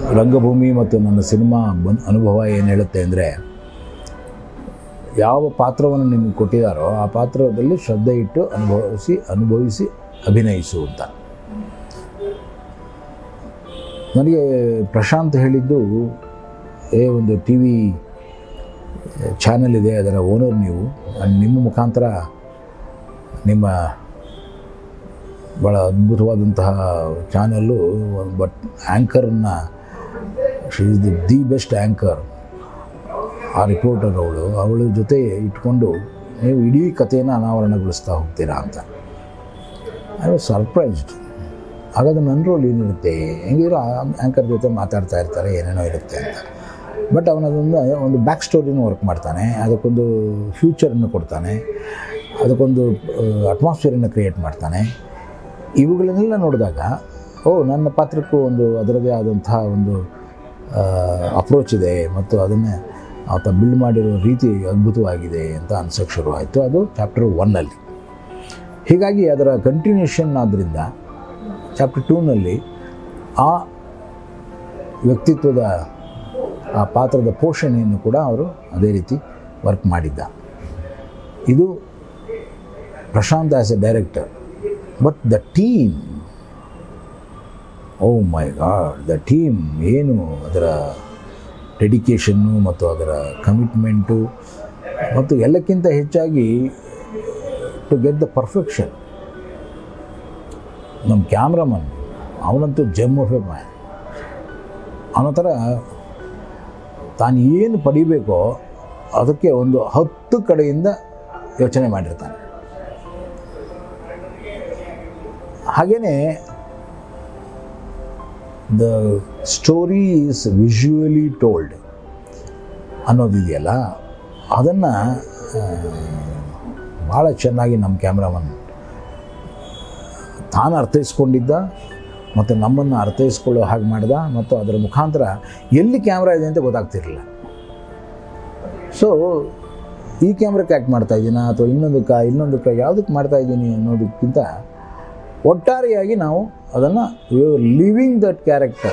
ರಂಗಭೂಮಿ ಮತ್ತು ನನ್ನ ಸಿನಿಮಾ ಬನ್ ಅನುಭವ ಏನು ಹೇಳುತ್ತೆ ಅಂದರೆ ಯಾವ ಪಾತ್ರವನ್ನು ನಿಮಗೆ ಕೊಟ್ಟಿದ್ದಾರೋ ಆ ಪಾತ್ರದಲ್ಲಿ ಶ್ರದ್ಧೆ ಇಟ್ಟು ಅನುಭವಿಸಿ ಅನುಭವಿಸಿ ಅಭಿನಯಿಸು ಅಂತ ನನಗೆ ಪ್ರಶಾಂತ್ ಹೇಳಿದ್ದು ಏ ಒಂದು ಟಿ ವಿ ಚಾನಲ್ ಇದೆ ಅದರ ಓನರ್ ನೀವು and ನಿಮ್ಮ ಮುಖಾಂತರ ನಿಮ್ಮ ಭಾಳ ಅದ್ಭುತವಾದಂತಹ ಚಾನಲ್ಲು ಬಟ್ ಆ್ಯಂಕರನ್ನು she is the the best anchor ಆ ರಿಪೋರ್ಟರ್ ಅವಳು ಅವಳ ಜೊತೆ ಇಟ್ಕೊಂಡು ನೀವು ಇಡೀ ಕಥೆಯನ್ನು ಅನಾವರಣಗೊಳಿಸ್ತಾ ಹೋಗ್ತೀರಾ ಅಂತ ಐ ವಾಸ್ ಸರ್ಪ್ರೈಸ್ಡ್ ಹಾಗಾದ್ರೆ ನನ್ನ ರೋಲ್ ಏನಿರುತ್ತೆ ಹೆಂಗಿರೋ ಆ್ಯಂಕರ್ ಜೊತೆ ಮಾತಾಡ್ತಾ ಇರ್ತಾರೆ ಏನೇನೋ ಇರುತ್ತೆ ಅಂತ ಬಟ್ ಅವನದೊಂದು ಒಂದು ಬ್ಯಾಕ್ ಸ್ಟೋರಿನೂ ವರ್ಕ್ ಮಾಡ್ತಾನೆ ಅದಕ್ಕೊಂದು ಫ್ಯೂಚರನ್ನು ಕೊಡ್ತಾನೆ ಅದಕ್ಕೊಂದು ಅಟ್ಮಾಸ್ಫಿಯರನ್ನು ಕ್ರಿಯೇಟ್ ಮಾಡ್ತಾನೆ ಇವುಗಳನ್ನೆಲ್ಲ ನೋಡಿದಾಗ ಓ ನನ್ನ ಪಾತ್ರಕ್ಕೂ ಒಂದು ಅದರದೇ ಆದಂತಹ ಒಂದು ಅಪ್ರೋಚ್ ಇದೆ ಮತ್ತು ಅದನ್ನೇ ಆತ ಬಿಲ್ಡ್ ಮಾಡಿರೋ ರೀತಿ ಅದ್ಭುತವಾಗಿದೆ ಅಂತ ಅನ್ಸೋಕ್ಕೆ ಶುರುವಾಯಿತು ಅದು ಚಾಪ್ಟರ್ ಒನ್ನಲ್ಲಿ ಹೀಗಾಗಿ ಅದರ ಕಂಟಿನ್ಯೂಷನ್ ಆದ್ದರಿಂದ ಚಾಪ್ಟರ್ ಟೂನಲ್ಲಿ ಆ ವ್ಯಕ್ತಿತ್ವದ ಆ ಪಾತ್ರದ ಪೋಷಣೆಯನ್ನು ಕೂಡ ಅವರು ಅದೇ ರೀತಿ ವರ್ಕ್ ಮಾಡಿದ್ದ ಇದು Prashanth as a director but the team oh my god the team ಏನು ಅದರ ಡೆಡಿಕೇಶನ್ನು ಮತ್ತು ಅದರ ಕಮಿಟ್ಮೆಂಟು ಮತ್ತು ಎಲ್ಲಕ್ಕಿಂತ ಹೆಚ್ಚಾಗಿ ಟು ಗೆಟ್ ದ ಪರ್ಫೆಕ್ಷನ್ ನಮ್ಮ ಕ್ಯಾಮ್ರಾಮನ್ ಅವನಂತೂ ಜಮ್ ಆಫ್ ಎ ಮ್ಯಾನ್ ಅವನ ಥರ ತಾನು ಏನು ಪಡಿಬೇಕೋ ಅದಕ್ಕೆ ಒಂದು ಹತ್ತು ಕಡೆಯಿಂದ ಯೋಚನೆ ಮಾಡಿರ್ತಾನೆ ಹಾಗೆಯೇ the story is visually told ಅನ್ನೋದಿದೆಯಲ್ಲ ಅದನ್ನು ಭಾಳ ಚೆನ್ನಾಗಿ ನಮ್ಮ ಕ್ಯಾಮ್ರಾಮನ್ ತಾನು ಅರ್ಥೈಸ್ಕೊಂಡಿದ್ದ ಮತ್ತು ನಮ್ಮನ್ನು ಅರ್ಥೈಸ್ಕೊಳ್ಳೋ ಹಾಗೆ ಮಾಡಿದ ಮತ್ತು ಅದರ ಮುಖಾಂತರ ಎಲ್ಲಿ ಕ್ಯಾಮ್ರಾ ಇದೆ ಅಂತ ಗೊತ್ತಾಗ್ತಿರಲಿಲ್ಲ ಸೊ ಈ ಕ್ಯಾಮ್ರಕ್ಕೆ ಆ್ಯಕ್ಟ್ ಮಾಡ್ತಾ ಇದ್ದೀನಾ ಅಥವಾ ಇನ್ನೊಂದಕ್ಕೆ ಇನ್ನೊಂದಕ್ಕೆ ಯಾವುದಕ್ಕೆ ಮಾಡ್ತಾ ಇದ್ದೀನಿ ಅನ್ನೋದಕ್ಕಿಂತ ಒಟ್ಟಾರೆಯಾಗಿ ನಾವು ಅದನ್ನು living that character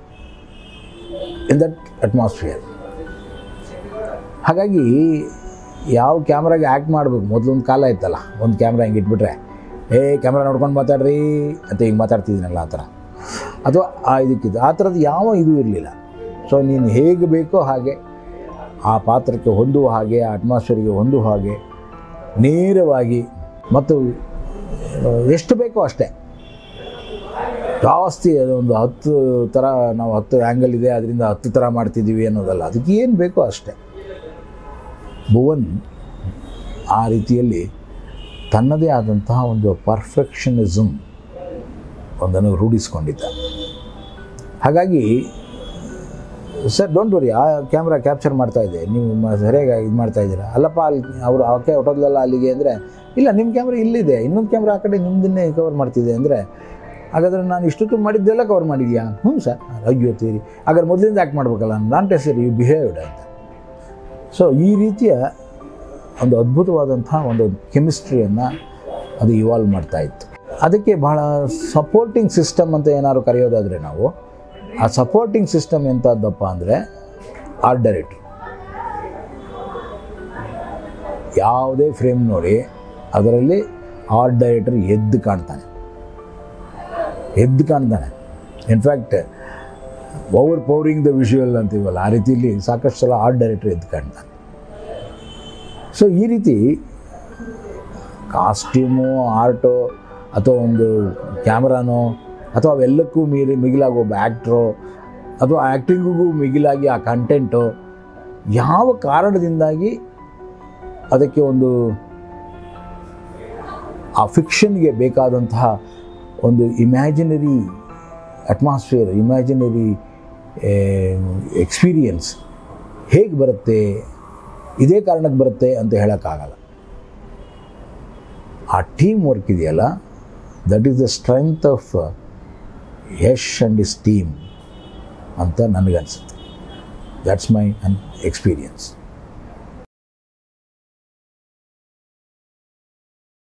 in that atmosphere ಹಾಗಾಗಿ ಯಾವ ಕ್ಯಾಮ್ರಾಗೆ ಆ್ಯಕ್ಟ್ ಮಾಡಬೇಕು ಮೊದಲೊಂದು ಕಾಲ ಇತ್ತಲ್ಲ ಒಂದು ಕ್ಯಾಮ್ರಾ ಹಿಂಗೆ ಇಟ್ಬಿಟ್ರೆ ಏ ಕ್ಯಾಮ್ರಾ ನೋಡ್ಕೊಂಡು ಮಾತಾಡ್ರಿ ಅಂತ ಹಿಂಗೆ ಮಾತಾಡ್ತಿದ್ದೀನಲ್ಲ ಆ ಥರ ಅಥವಾ ಆ ಇದಕ್ಕಿದ್ದು ಆ ಥರದ್ದು ಯಾವ ಇದು ಇರಲಿಲ್ಲ ಸೊ ನೀನು ಹೇಗೆ ಬೇಕೋ ಹಾಗೆ ಆ ಪಾತ್ರಕ್ಕೆ ಹೊಂದುವ ಹಾಗೆ ಆ ಅಟ್ಮಾಸ್ಫಿಯರ್ಗೆ ಹೊಂದುವ ಹಾಗೆ ನೇರವಾಗಿ ಮತ್ತು ಎಷ್ಟು ಬೇಕೋ ಅಷ್ಟೇ ಜಾಸ್ತಿ ಅದೊಂದು ಹತ್ತು ಥರ ನಾವು ಹತ್ತು ಆ್ಯಂಗಲ್ ಇದೆ ಅದರಿಂದ ಹತ್ತು ಥರ ಮಾಡ್ತಿದ್ದೀವಿ ಅನ್ನೋದಲ್ಲ ಅದಕ್ಕೆ ಏನು ಬೇಕೋ ಅಷ್ಟೇ ಭುವನ್ ಆ ರೀತಿಯಲ್ಲಿ ತನ್ನದೇ ಆದಂತಹ ಒಂದು ಪರ್ಫೆಕ್ಷನಿಸಮ್ ಒಂದನ್ನು ರೂಢಿಸ್ಕೊಂಡಿದ್ದ ಹಾಗಾಗಿ ಸರ್ ಡೋಂಟ್ ವರಿ ಆ ಕ್ಯಾಮ್ರಾ ಕ್ಯಾಪ್ಚರ್ ಮಾಡ್ತಾ ಇದೆ ನೀವು ಮ- ಸರಿಯಾಗಿ ಇದು ಮಾಡ್ತಾ ಇದ್ದೀರಾ ಅಲ್ಲಪ್ಪ ಅಲ್ಲಿ ಅವರು ಅವಕ್ಕೆ ಹೊಟ್ಟೋದ್ಲಲ್ಲ ಅಲ್ಲಿಗೆ ಅಂದರೆ ಇಲ್ಲ ನಿಮ್ಮ ಕ್ಯಾಮ್ರಾ ಇಲ್ಲಿದೆ ಇನ್ನೊಂದು ಕ್ಯಾಮ್ರಾ ಆ ಕಡೆ ನಿಮ್ಮದನ್ನೇ ಕವರ್ ಮಾಡ್ತಿದೆ ಅಂದರೆ ಹಾಗಾದ್ರೆ ನಾನು ಇಷ್ಟೊತ್ತು ಮಾಡಿದ್ದೆಲ್ಲ ಕವರ್ ಮಾಡಿದ್ಯಾ ಹ್ಞೂ ಸರ್ ಅಯ್ಯೋ ತೀರಿ ಹಾಗಾದ್ರೆ ಮೊದಲಿಂದ ಆ್ಯಕ್ಟ್ ಮಾಡ್ಬೇಕಲ್ಲ ನಾಟ್ ಸರ್ ಯು ಬಿಹೇವ್ಡ್ ಅಂತ ಸೊ ಈ ರೀತಿಯ ಒಂದು ಅದ್ಭುತವಾದಂಥ ಒಂದು ಕೆಮಿಸ್ಟ್ರಿಯನ್ನು ಅದು ಇವಾಲ್ವ್ ಮಾಡ್ತಾ ಇತ್ತು ಅದಕ್ಕೆ ಬಹಳ ಸಪೋರ್ಟಿಂಗ್ ಸಿಸ್ಟಮ್ ಅಂತ ಏನಾದ್ರು ಕರೆಯೋದಾದರೆ ನಾವು ಆ ಸಪೋರ್ಟಿಂಗ್ ಸಿಸ್ಟಮ್ ಎಂಥದ್ದಪ್ಪ ಅಂದರೆ ಆರ್ಟ್ ಡೈರೆಕ್ಟ್ರು ಯಾವುದೇ ಫ್ರೇಮ್ ನೋಡಿ ಅದರಲ್ಲಿ ಆರ್ಟ್ ಡೈರೆಕ್ಟರ್ ಎದ್ದು ಕಾಣ್ತಾನೆ ಎದ್ದು ಕಾಣ್ತಾನೆ in fact overpowering the visual ಅಂತೀವಲ್ಲ ಆ ರೀತಿಯಲ್ಲಿ ಸಾಕಷ್ಟು ಸಲ ಆರ್ಟ್ ಡೈರೆಕ್ಟರ್ ಎದ್ದು ಕಾಣ್ತಾನೆ ಸೊ ಈ ರೀತಿ ಕಾಸ್ಟ್ಯೂಮು ಆರ್ಟು ಅಥವಾ ಒಂದು ಕ್ಯಾಮ್ರಾನೋ ಅಥವಾ ಅವೆಲ್ಲಕ್ಕೂ ಮೀರಿ ಮಿಗಿಲಾಗಿ ಒಬ್ಬ ಆ್ಯಕ್ಟ್ರೋ ಅಥವಾ ಆ್ಯಕ್ಟಿಂಗಿಗೂ ಮಿಗಿಲಾಗಿ ಆ ಕಂಟೆಂಟು ಯಾವ ಕಾರಣದಿಂದಾಗಿ ಅದಕ್ಕೆ ಒಂದು ಆ ಫಿಕ್ಷನ್ಗೆ ಬೇಕಾದಂತಹ ಒಂದು ಇಮ್ಯಾಜಿನರಿ ಅಟ್ಮಾಸ್ಫಿಯರ್ ಇಮ್ಯಾಜಿನರಿ ಎಕ್ಸ್ಪೀರಿಯನ್ಸ್ ಹೇಗೆ ಬರುತ್ತೆ ಇದೇ ಕಾರಣಕ್ಕೆ ಬರುತ್ತೆ ಅಂತ ಹೇಳೋಕ್ಕಾಗಲ್ಲ ಆ ಟೀಮ್ ವರ್ಕ್ ಇದೆಯಲ್ಲ that is the strength of Yash and his team ಅಂತ ನನಗನ್ಸುತ್ತೆ ದ್ಯಾಟ್ಸ್ ಮೈ ಅನ್ ಎಕ್ಸ್ಪೀರಿಯನ್ಸ್